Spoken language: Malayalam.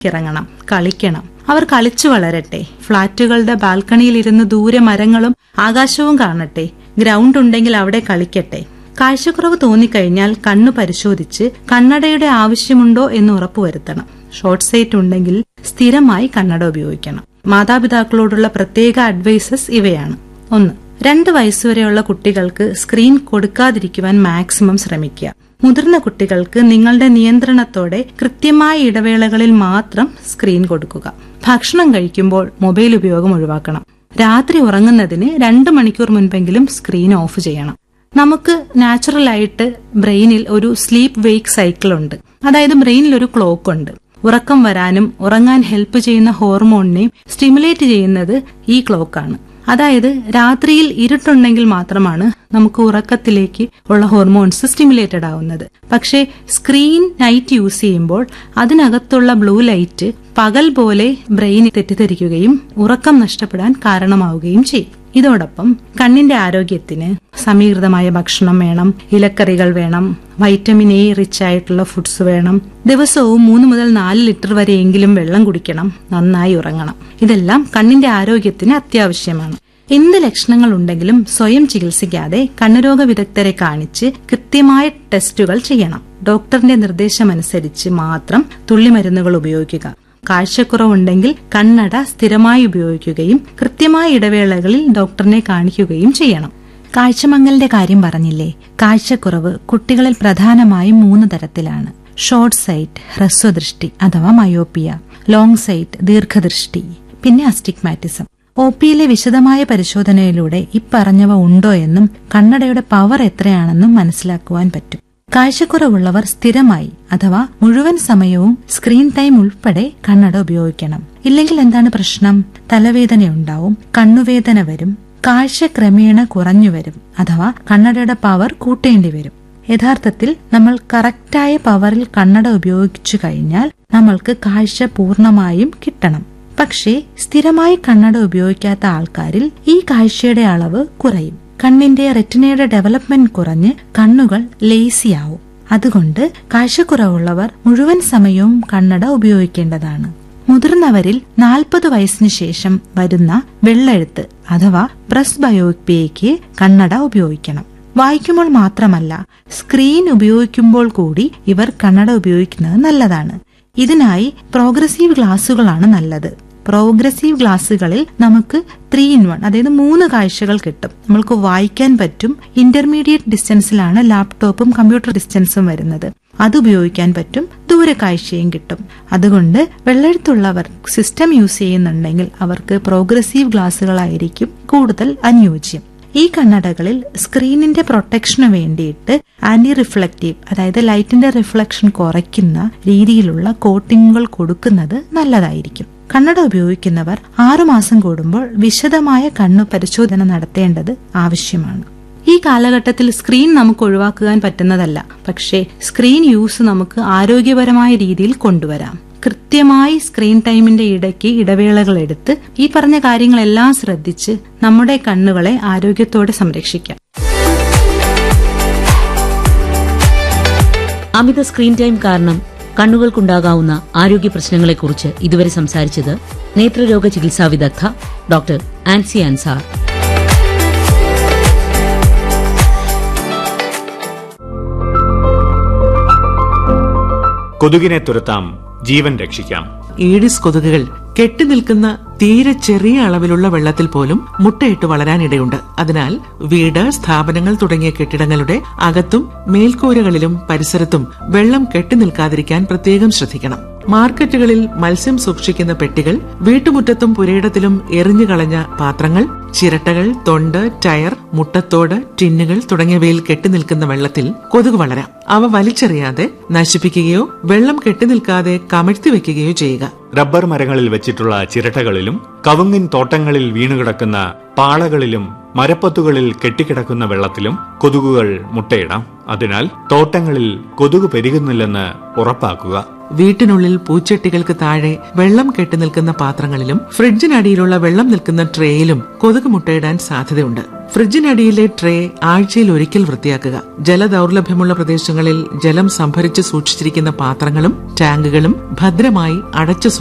ഇറങ്ങണം കളിക്കണം അവർ കളിച്ചു വളരട്ടെ ഫ്ളാറ്റുകളുടെ ബാൽക്കണിയിലിരുന്ന് ദൂരെ മരങ്ങളും ആകാശവും കാണട്ടെ ഗ്രൗണ്ട് ഉണ്ടെങ്കിൽ അവിടെ കളിക്കട്ടെ കാഴ്ചക്കുറവ് തോന്നിക്കഴിഞ്ഞാൽ കണ്ണു പരിശോധിച്ച് കണ്ണടയുടെ ആവശ്യമുണ്ടോ എന്ന് ഉറപ്പുവരുത്തണം ഷോർട്ട് സൈറ്റ് ഉണ്ടെങ്കിൽ സ്ഥിരമായി കണ്ണട ഉപയോഗിക്കണം മാതാപിതാക്കളോടുള്ള പ്രത്യേക അഡ്വൈസസ് ഇവയാണ് ഒന്ന് രണ്ട് വയസ്സുവരെയുള്ള കുട്ടികൾക്ക് സ്ക്രീൻ കൊടുക്കാതിരിക്കുവാൻ മാക്സിമം ശ്രമിക്കുക മുതിർന്ന കുട്ടികൾക്ക് നിങ്ങളുടെ നിയന്ത്രണത്തോടെ കൃത്യമായ ഇടവേളകളിൽ മാത്രം സ്ക്രീൻ കൊടുക്കുക ഭക്ഷണം കഴിക്കുമ്പോൾ മൊബൈൽ ഉപയോഗം ഒഴിവാക്കണം രാത്രി ഉറങ്ങുന്നതിന് രണ്ട് മണിക്കൂർ മുൻപെങ്കിലും സ്ക്രീൻ ഓഫ് ചെയ്യണം നമുക്ക് നാച്ചുറൽ ആയിട്ട് ബ്രെയിനിൽ ഒരു സ്ലീപ്പ് വെയ്ക്ക് സൈക്കിൾ ഉണ്ട് അതായത് ബ്രെയിനിൽ ഒരു ക്ലോക്ക് ഉണ്ട് ഉറക്കം വരാനും ഉറങ്ങാൻ ഹെൽപ്പ് ചെയ്യുന്ന ഹോർമോണിനെയും സ്റ്റിമുലേറ്റ് ചെയ്യുന്നത് ഈ ക്ലോക്കാണ് അതായത് രാത്രിയിൽ ഇരുട്ടുണ്ടെങ്കിൽ മാത്രമാണ് നമുക്ക് ഉറക്കത്തിലേക്ക് ഉള്ള ഹോർമോൺസ് സ്റ്റിമുലേറ്റഡ് ആവുന്നത് പക്ഷേ സ്ക്രീൻ നൈറ്റ് യൂസ് ചെയ്യുമ്പോൾ അതിനകത്തുള്ള ബ്ലൂ ലൈറ്റ് പകൽ പോലെ ബ്രെയിൻ തെറ്റിദ്ധരിക്കുകയും ഉറക്കം നഷ്ടപ്പെടാൻ കാരണമാവുകയും ചെയ്യും ഇതോടൊപ്പം കണ്ണിന്റെ ആരോഗ്യത്തിന് സമീകൃതമായ ഭക്ഷണം വേണം ഇലക്കറികൾ വേണം വൈറ്റമിൻ എ റിച്ച് ആയിട്ടുള്ള ഫുഡ്സ് വേണം ദിവസവും മൂന്ന് മുതൽ നാല് ലിറ്റർ വരെയെങ്കിലും വെള്ളം കുടിക്കണം നന്നായി ഉറങ്ങണം ഇതെല്ലാം കണ്ണിന്റെ ആരോഗ്യത്തിന് അത്യാവശ്യമാണ് എന്ത് ലക്ഷണങ്ങൾ ഉണ്ടെങ്കിലും സ്വയം ചികിത്സിക്കാതെ കണ്ണുരോഗ വിദഗ്ധരെ കാണിച്ച് കൃത്യമായ ടെസ്റ്റുകൾ ചെയ്യണം ഡോക്ടറിന്റെ നിർദ്ദേശമനുസരിച്ച് മാത്രം തുള്ളിമരുന്നുകൾ ഉപയോഗിക്കുക കാഴ്ചക്കുറവുണ്ടെങ്കിൽ കണ്ണട സ്ഥിരമായി ഉപയോഗിക്കുകയും കൃത്യമായ ഇടവേളകളിൽ ഡോക്ടറിനെ കാണിക്കുകയും ചെയ്യണം കാഴ്ചമങ്ങലിന്റെ കാര്യം പറഞ്ഞില്ലേ കാഴ്ചക്കുറവ് കുട്ടികളിൽ പ്രധാനമായും മൂന്ന് തരത്തിലാണ് ഷോർട്ട് സൈറ്റ് ഹ്രസ്വദൃഷ്ടി അഥവാ മയോപ്പിയ ലോങ് സൈറ്റ് ദീർഘദൃഷ്ടി പിന്നെ അസ്റ്റിഗ്മാറ്റിസം ഒ പിയിലെ വിശദമായ പരിശോധനയിലൂടെ ഇപ്പറഞ്ഞവ ഉണ്ടോ എന്നും കണ്ണടയുടെ പവർ എത്രയാണെന്നും മനസ്സിലാക്കുവാൻ പറ്റും കാഴ്ചക്കുറവുള്ളവർ സ്ഥിരമായി അഥവാ മുഴുവൻ സമയവും സ്ക്രീൻ ടൈം ഉൾപ്പെടെ കണ്ണട ഉപയോഗിക്കണം ഇല്ലെങ്കിൽ എന്താണ് പ്രശ്നം തലവേദനയുണ്ടാവും കണ്ണുവേദന വരും കാഴ്ച ക്രമേണ കുറഞ്ഞു വരും അഥവാ കണ്ണടയുടെ പവർ കൂട്ടേണ്ടി വരും യഥാർത്ഥത്തിൽ നമ്മൾ കറക്റ്റായ പവറിൽ കണ്ണട ഉപയോഗിച്ചു കഴിഞ്ഞാൽ നമ്മൾക്ക് കാഴ്ച പൂർണ്ണമായും കിട്ടണം പക്ഷേ സ്ഥിരമായി കണ്ണട ഉപയോഗിക്കാത്ത ആൾക്കാരിൽ ഈ കാഴ്ചയുടെ അളവ് കുറയും കണ്ണിന്റെ റെറ്റിനയുടെ ഡെവലപ്മെന്റ് കുറഞ്ഞ് കണ്ണുകൾ ലേസിയാവും അതുകൊണ്ട് കാഴ്ചക്കുറവുള്ളവർ മുഴുവൻ സമയവും കണ്ണട ഉപയോഗിക്കേണ്ടതാണ് മുതിർന്നവരിൽ നാൽപ്പത് വയസ്സിന് ശേഷം വരുന്ന വെള്ളെഴുത്ത് അഥവാ പ്രസ് ബയോപ്പിയയ്ക്ക് കണ്ണട ഉപയോഗിക്കണം വായിക്കുമ്പോൾ മാത്രമല്ല സ്ക്രീൻ ഉപയോഗിക്കുമ്പോൾ കൂടി ഇവർ കണ്ണട ഉപയോഗിക്കുന്നത് നല്ലതാണ് ഇതിനായി പ്രോഗ്രസീവ് ഗ്ലാസുകളാണ് നല്ലത് പ്രോഗ്രസീവ് ഗ്ലാസുകളിൽ നമുക്ക് ത്രീ ഇൻ വൺ അതായത് മൂന്ന് കാഴ്ചകൾ കിട്ടും നമ്മൾക്ക് വായിക്കാൻ പറ്റും ഇന്റർമീഡിയറ്റ് ഡിസ്റ്റൻസിലാണ് ലാപ്ടോപ്പും കമ്പ്യൂട്ടർ ഡിസ്റ്റൻസും വരുന്നത് അത് ഉപയോഗിക്കാൻ പറ്റും ദൂരെ കാഴ്ചയും കിട്ടും അതുകൊണ്ട് വെള്ളെഴുത്തുള്ളവർ സിസ്റ്റം യൂസ് ചെയ്യുന്നുണ്ടെങ്കിൽ അവർക്ക് പ്രോഗ്രസീവ് ഗ്ലാസുകളായിരിക്കും കൂടുതൽ അനുയോജ്യം ഈ കണ്ണടകളിൽ സ്ക്രീനിന്റെ പ്രൊട്ടക്ഷന് വേണ്ടിയിട്ട് ആന്റി റിഫ്ലക്റ്റീവ് അതായത് ലൈറ്റിന്റെ റിഫ്ലക്ഷൻ കുറയ്ക്കുന്ന രീതിയിലുള്ള കോട്ടിങ്ങുകൾ കൊടുക്കുന്നത് നല്ലതായിരിക്കും കണ്ണട ഉപയോഗിക്കുന്നവർ ആറുമാസം കൂടുമ്പോൾ വിശദമായ കണ്ണു പരിശോധന നടത്തേണ്ടത് ആവശ്യമാണ് ഈ കാലഘട്ടത്തിൽ സ്ക്രീൻ നമുക്ക് ഒഴിവാക്കുവാൻ പറ്റുന്നതല്ല പക്ഷേ സ്ക്രീൻ യൂസ് നമുക്ക് ആരോഗ്യപരമായ രീതിയിൽ കൊണ്ടുവരാം കൃത്യമായി സ്ക്രീൻ ടൈമിന്റെ ഇടയ്ക്ക് ഇടവേളകൾ എടുത്ത് ഈ പറഞ്ഞ കാര്യങ്ങളെല്ലാം ശ്രദ്ധിച്ച് നമ്മുടെ കണ്ണുകളെ ആരോഗ്യത്തോടെ സംരക്ഷിക്കാം അമിത സ്ക്രീൻ ടൈം കാരണം കണ്ണുകൾക്കുണ്ടാകാവുന്ന ആരോഗ്യ പ്രശ്നങ്ങളെക്കുറിച്ച് ഇതുവരെ സംസാരിച്ചത് നേത്രരോഗ ചികിത്സാ വിദഗ്ധ ഡോക്ടർ ആൻസി അൻസാർ കൊതുകിനെ തുരത്താം ജീവൻ രക്ഷിക്കാം ഈഡിസ് കൊതുകുകൾ കെട്ടിനിൽക്കുന്ന തീരെ ചെറിയ അളവിലുള്ള വെള്ളത്തിൽ പോലും മുട്ടയിട്ട് വളരാനിടയുണ്ട് അതിനാൽ വീട് സ്ഥാപനങ്ങൾ തുടങ്ങിയ കെട്ടിടങ്ങളുടെ അകത്തും മേൽക്കൂരകളിലും പരിസരത്തും വെള്ളം കെട്ടിനിൽക്കാതിരിക്കാൻ പ്രത്യേകം ശ്രദ്ധിക്കണം മാർക്കറ്റുകളിൽ മത്സ്യം സൂക്ഷിക്കുന്ന പെട്ടികൾ വീട്ടുമുറ്റത്തും പുരയിടത്തിലും എറിഞ്ഞു കളഞ്ഞ പാത്രങ്ങൾ ചിരട്ടകൾ തൊണ്ട് ടയർ മുട്ടത്തോട് ടിന്നുകൾ തുടങ്ങിയവയിൽ കെട്ടിനിൽക്കുന്ന വെള്ളത്തിൽ കൊതുക് വളരാം അവ വലിച്ചെറിയാതെ നശിപ്പിക്കുകയോ വെള്ളം കെട്ടിനിൽക്കാതെ കമഴ്ത്തി വെക്കുകയോ ചെയ്യുക റബ്ബർ മരങ്ങളിൽ വെച്ചിട്ടുള്ള ചിരട്ടകളിലും കവുങ്ങിൻ തോട്ടങ്ങളിൽ വീണുകിടക്കുന്ന പാളകളിലും മരപ്പത്തുകളിൽ കെട്ടിക്കിടക്കുന്ന വെള്ളത്തിലും കൊതുകുകൾ മുട്ടയിടാം അതിനാൽ തോട്ടങ്ങളിൽ കൊതുക് പെരുകുന്നില്ലെന്ന് ഉറപ്പാക്കുക വീട്ടിനുള്ളിൽ പൂച്ചട്ടികൾക്ക് താഴെ വെള്ളം കെട്ടിനിൽക്കുന്ന പാത്രങ്ങളിലും ഫ്രിഡ്ജിനടിയിലുള്ള വെള്ളം നിൽക്കുന്ന ട്രേയിലും കൊതുക് മുട്ടയിടാൻ സാധ്യതയുണ്ട് ഫ്രിഡ്ജിനടിയിലെ ട്രേ ആഴ്ചയിൽ ഒരിക്കൽ വൃത്തിയാക്കുക ജലദൗർലഭ്യമുള്ള പ്രദേശങ്ങളിൽ ജലം സംഭരിച്ച് സൂക്ഷിച്ചിരിക്കുന്ന പാത്രങ്ങളും ടാങ്കുകളും ഭദ്രമായി അടച്ചു